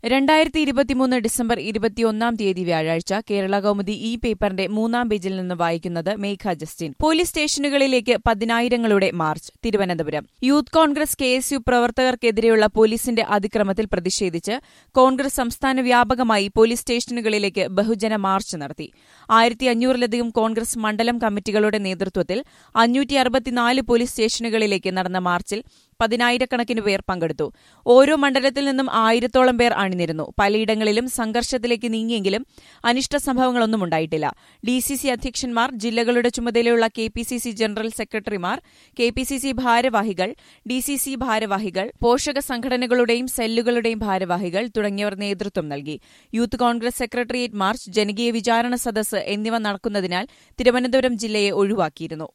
രണ്ടായിരത്തി ഇരുപത്തിമൂന്ന് ഡിസംബർ ഇരുപത്തിയൊന്നാം തീയതി വ്യാഴാഴ്ച കേരള കൗമുദി ഈ പേപ്പറിന്റെ മൂന്നാം പേജിൽ നിന്ന് വായിക്കുന്നത് മേഘ ജസ്റ്റിൻ പോലീസ് സ്റ്റേഷനുകളിലേക്ക് പതിനായിരങ്ങളുടെ march Thiruvananthapuram Youth Congress K S U പ്രവർത്തകർക്കെതിരെയുള്ള പോലീസിന്റെ അതിക്രമത്തിൽ പ്രതിഷേധിച്ച് കോൺഗ്രസ് സംസ്ഥാന വ്യാപകമായി പോലീസ് സ്റ്റേഷനുകളിലേക്ക് ബഹുജന മാർച്ച് നടത്തി ആയിരത്തി അഞ്ഞൂറിലധികം കോൺഗ്രസ് മണ്ഡലം കമ്മിറ്റികളുടെ നേതൃത്വത്തിൽ അഞ്ഞൂറ്റി അറുപത്തിനാല് പോലീസ് സ്റ്റേഷനുകളിലേക്ക് നടന്ന മാർച്ചിൽ പതിനായിരക്കണക്കിന് പേർ പങ്കെടുത്തു ഓരോ മണ്ഡലത്തിൽ നിന്നും ആയിരത്തോളം പേർ അണിനിരുന്നു പലയിടങ്ങളിലും സംഘർഷത്തിലേക്ക് നീങ്ങിയെങ്കിലും അനിഷ്ട സംഭവങ്ങളൊന്നും ഉണ്ടായിട്ടില്ല ഡി സി സി അധ്യക്ഷന്മാർ ജില്ലകളുടെ ചുമതലയുള്ള K P C C general സെക്രട്ടറിമാർ കെ പി സി സി ഭാരവാഹികൾ ഡി സി സി ഭാരവാഹികൾ പോഷക സംഘടനകളുടെയും സെല്ലുകളുടെയും ഭാരവാഹികൾ തുടങ്ങിയവർ നേതൃത്വം നൽകി യൂത്ത് കോൺഗ്രസ് സെക്രട്ടേറിയറ്റ് മാർച്ച് ജനകീയ വിചാരണ സദസ്സ് എന്നിവ നടക്കുന്നതിനാൽ തിരുവനന്തപുരം ജില്ലയെ ഒഴിവാക്കിയിരുന്നു